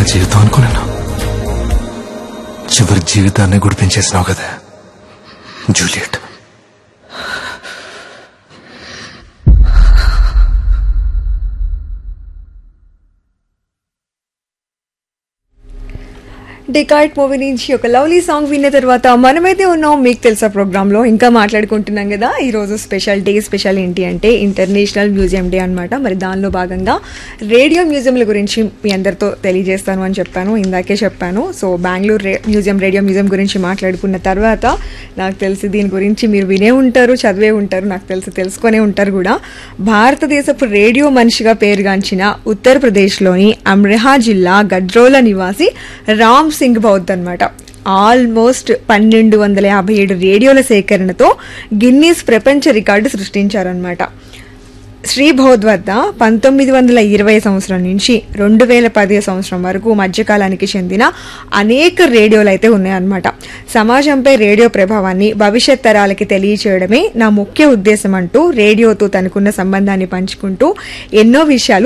జీవితం అనుకున్నాను చివరి జీవితాన్ని గుడిపించేసినావు కదా జూలియట్ డికాయిట్ మూవీ నుంచి ఒక లవ్లీ సాంగ్ విన్న తర్వాత మనమైతే ఉన్నాం మీకు తెలుసా ప్రోగ్రామ్ లో ఇంకా మాట్లాడుకుంటున్నాం కదా ఈ రోజు స్పెషల్ డే స్పెషల్ ఏంటి అంటే ఇంటర్నేషనల్ మ్యూజియం డే అన్నమాట మరి దానిలో భాగంగా రేడియో మ్యూజియంల గురించి మీ అందరితో తెలియజేస్తాను అని చెప్పాను ఇందాకే చెప్పాను సో బెంగళూరు రే మ్యూజియం రేడియో మ్యూజియం గురించి మాట్లాడుకున్న తర్వాత నాకు తెలిసి దీని గురించి మీరు వినే ఉంటారు చదివే ఉంటారు నాకు తెలిసి తెలుసుకొనే ఉంటారు కూడా భారతదేశపు రేడియో మనిషిగా పేరుగాంచిన ఉత్తరప్రదేశ్లోని అమ్రెహా జిల్లా గడ్రోల నివాసి రామ్ సింగ్ బౌద్ధ్ అనమాట ఆల్మోస్ట్ పన్నెండు వందల యాభై ఏడు రేడియోల సేకరణతో గిన్నీస్ ప్రపంచ రికార్డు సృష్టించారనమాట శ్రీ బౌద్ధ్ వద్ద పంతొమ్మిది వందల ఇరవై సంవత్సరం నుంచి రెండు వేల పది సంవత్సరం వరకు మధ్యకాలానికి చెందిన అనేక రేడియోలు అయితే ఉన్నాయన్నమాట సమాజంపై రేడియో ప్రభావాన్ని భవిష్యత్ తరాలకి తెలియచేయడమే నా ముఖ్య ఉద్దేశం అంటూ రేడియోతో తనకున్న సంబంధాన్ని పంచుకుంటూ ఎన్నో విషయాలు